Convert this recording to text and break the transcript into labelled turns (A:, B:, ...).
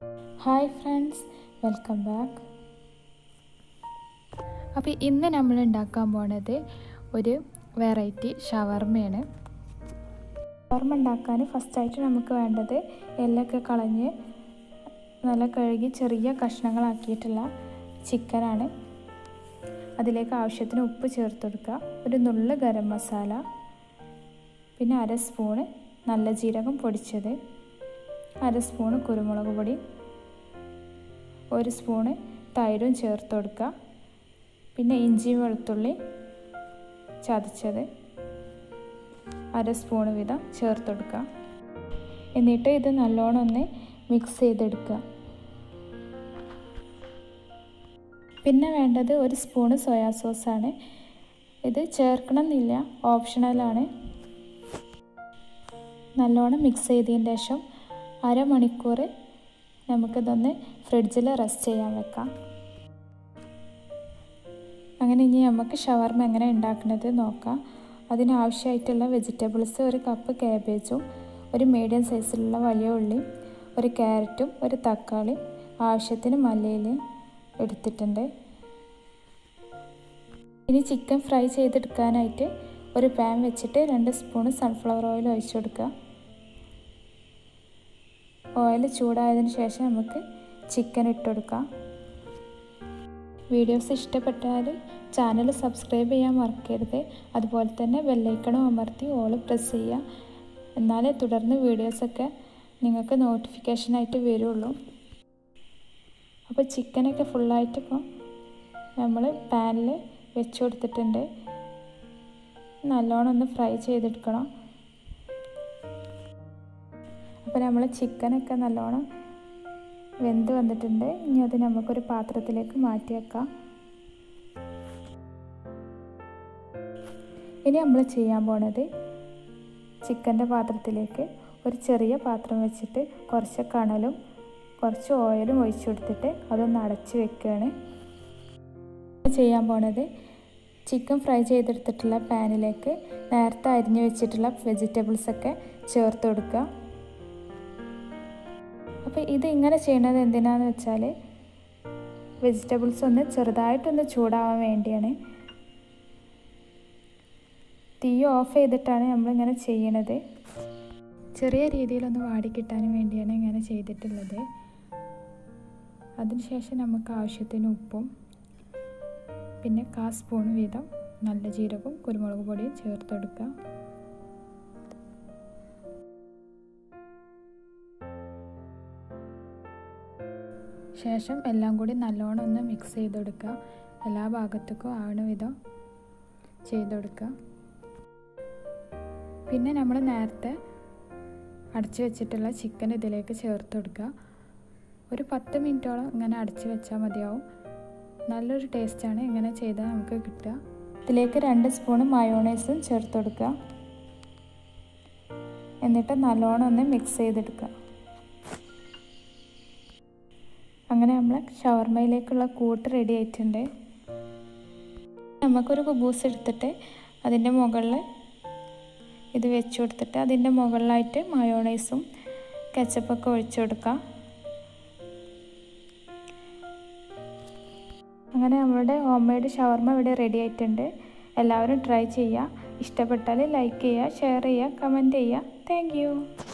A: hi friends welcome back അപ്പോൾ ഇന്ന് നമ്മൾ ഉണ്ടാക്കാൻ പോണത് ഒരു വെറൈറ്റി ഷവർമയാണ് ഷവർമ ഉണ്ടാക്കാൻ ഫസ്റ്റായിട്ട് നമുക്ക് വേണ്ടത് എല്ലൊക്കെ കളഞ്ഞ് നല്ല കഴുകി ചെറിയ കഷ്ണങ്ങളാക്കിയിട്ടുള്ള ചിക്കനാണ് അതിലേക്ക് ആവശ്യത്തിന് ഉപ്പ് ചേർത്ത് കൊടുക്കുക ഒരു നുള്ള് ഗരം മസാല പിന്നെ അര സ്പൂണ് നല്ല ജീരകം പൊടിച്ചത് അര സ്പൂണ് കുരുമുളക് പൊടി ഒരു സ്പൂണ് തൈരും ചേർത്ത് കൊടുക്കുക പിന്നെ ഇഞ്ചി വെളുത്തുള്ളി ചതച്ചത് അര സ്പൂണ് വീതം ചേർത്ത് കൊടുക്കുക എന്നിട്ട് ഇത് നല്ലോണം ഒന്ന് മിക്സ് ചെയ്തെടുക്കുക പിന്നെ വേണ്ടത് ഒരു സ്പൂണ് സോയാ സോസാണ് ഇത് ചേർക്കണമെന്നില്ല ഓപ്ഷണലാണ് നല്ലോണം മിക്സ് ചെയ്തതിന് ശേഷം അരമണിക്കൂർ നമുക്കിതൊന്ന് ഫ്രിഡ്ജിൽ റെസ്റ്റ് ചെയ്യാൻ വെക്കാം അങ്ങനെ ഇനി നമുക്ക് ഷവർമ എങ്ങനെ ഉണ്ടാക്കുന്നത് നോക്കാം അതിനാവശ്യമായിട്ടുള്ള വെജിറ്റബിൾസ് ഒരു കപ്പ് കാബേജും ഒരു മീഡിയം സൈസിലുള്ള വലിയ ഉള്ളിയും ഒരു ക്യാരറ്റും ഒരു തക്കാളി ആവശ്യത്തിന് മല്ലിയിലയും എടുത്തിട്ടുണ്ട് ഇനി ചിക്കൻ ഫ്രൈ ചെയ്തെടുക്കാനായിട്ട് ഒരു പാൻ വെച്ചിട്ട് രണ്ട് സ്പൂൺ സൺഫ്ലവർ ഓയിൽ ഒഴിച്ചു കൊടുക്കുക ഓയിൽ ചൂടായതിനു ശേഷം നമുക്ക് ചിക്കൻ ഇട്ട് കൊടുക്കാം വീഡിയോസ് ഇഷ്ടപ്പെട്ടാൽ ചാനൽ സബ്സ്ക്രൈബ് ചെയ്യാൻ മറക്കരുത് അതുപോലെ തന്നെ ബെല്ലൈക്കണും അമർത്തി ഓൾ പ്രസ് ചെയ്യുക എന്നാലേ തുടർന്ന് വീഡിയോസൊക്കെ നിങ്ങൾക്ക് നോട്ടിഫിക്കേഷനായിട്ട് വരുള്ളൂ അപ്പോൾ ചിക്കനൊക്കെ ഫുള്ളായിട്ട് ഇപ്പോൾ നമ്മൾ പാനിൽ വെച്ച് കൊടുത്തിട്ടുണ്ട് നല്ലോണം ഒന്ന് ഫ്രൈ ചെയ്തെടുക്കണം അപ്പോൾ നമ്മൾ ചിക്കനൊക്കെ നല്ലോണം വെന്ത് വന്നിട്ടുണ്ട് ഇനി അത് നമുക്കൊരു പാത്രത്തിലേക്ക് മാറ്റി വെക്കാം ഇനി നമ്മൾ ചെയ്യാൻ പോണത് ചിക്കൻ്റെ പാത്രത്തിലേക്ക് ഒരു ചെറിയ പാത്രം വെച്ചിട്ട് കുറച്ച് കണലും കുറച്ച് ഓയിലും ഒഴിച്ചു കൊടുത്തിട്ട് അതൊന്ന് അടച്ച് വെക്കുകയാണ് ചെയ്യാൻ പോണത് ചിക്കൻ ഫ്രൈ ചെയ്തെടുത്തിട്ടുള്ള പാനിലേക്ക് നേരത്തെ അരിഞ്ഞു വെച്ചിട്ടുള്ള വെജിറ്റബിൾസൊക്കെ ചേർത്ത് കൊടുക്കുക അപ്പോൾ ഇത് ഇങ്ങനെ ചെയ്യണത് എന്തിനാന്ന് വെച്ചാൽ വെജിറ്റബിൾസ് ഒന്ന് ചെറുതായിട്ടൊന്ന് ചൂടാവാൻ വേണ്ടിയാണ് തീ ഓഫ് ചെയ്തിട്ടാണ് നമ്മളിങ്ങനെ ചെയ്യണത് ചെറിയ രീതിയിലൊന്ന് വാടിക്കിട്ടാനും വേണ്ടിയാണ് ഇങ്ങനെ ചെയ്തിട്ടുള്ളത് അതിനുശേഷം നമുക്ക് ആവശ്യത്തിന് ഉപ്പും പിന്നെ കാ സ്പൂൺ വീതം നല്ല ജീരകവും കുരുമുളക് പൊടിയും ചേർത്ത് കൊടുക്കുക ശേഷം എല്ലാം കൂടി നല്ലോണം ഒന്ന് മിക്സ് ചെയ്ത് കൊടുക്കുക എല്ലാ ഭാഗത്തേക്കും ആവണ വിധം ചെയ്ത് കൊടുക്കുക പിന്നെ നമ്മൾ നേരത്തെ അടച്ചു വെച്ചിട്ടുള്ള ചിക്കൻ ഇതിലേക്ക് ചേർത്ത് കൊടുക്കുക ഒരു പത്ത് മിനിറ്റോളം ഇങ്ങനെ അടച്ചു വെച്ചാൽ മതിയാവും നല്ലൊരു ടേസ്റ്റാണ് ഇങ്ങനെ ചെയ്താൽ നമുക്ക് കിട്ടുക ഇതിലേക്ക് രണ്ട് സ്പൂൺ മയോണൈസും ചേർത്ത് കൊടുക്കുക എന്നിട്ട് നല്ലോണം ഒന്ന് മിക്സ് ചെയ്തെടുക്കുക അങ്ങനെ നമ്മൾ ഷവർമയിലേക്കുള്ള കൂട്ട് റെഡി ആയിട്ടുണ്ട് നമുക്കൊരു കുബൂസ് എടുത്തിട്ട് അതിൻ്റെ മുകളിൽ ഇത് വെച്ച് കൊടുത്തിട്ട് അതിൻ്റെ മുകളിലായിട്ട് മയോണൈസും കെച്ചപ്പൊക്കെ ഒഴിച്ചു കൊടുക്കാം അങ്ങനെ നമ്മളുടെ ഹോം മെയ്ഡ് ഷവർമ ഇവിടെ റെഡി ആയിട്ടുണ്ട് എല്ലാവരും ട്രൈ ചെയ്യുക ഇഷ്ടപ്പെട്ടാൽ ലൈക്ക് ചെയ്യുക ഷെയർ ചെയ്യുക കമൻറ്റ് ചെയ്യുക താങ്ക്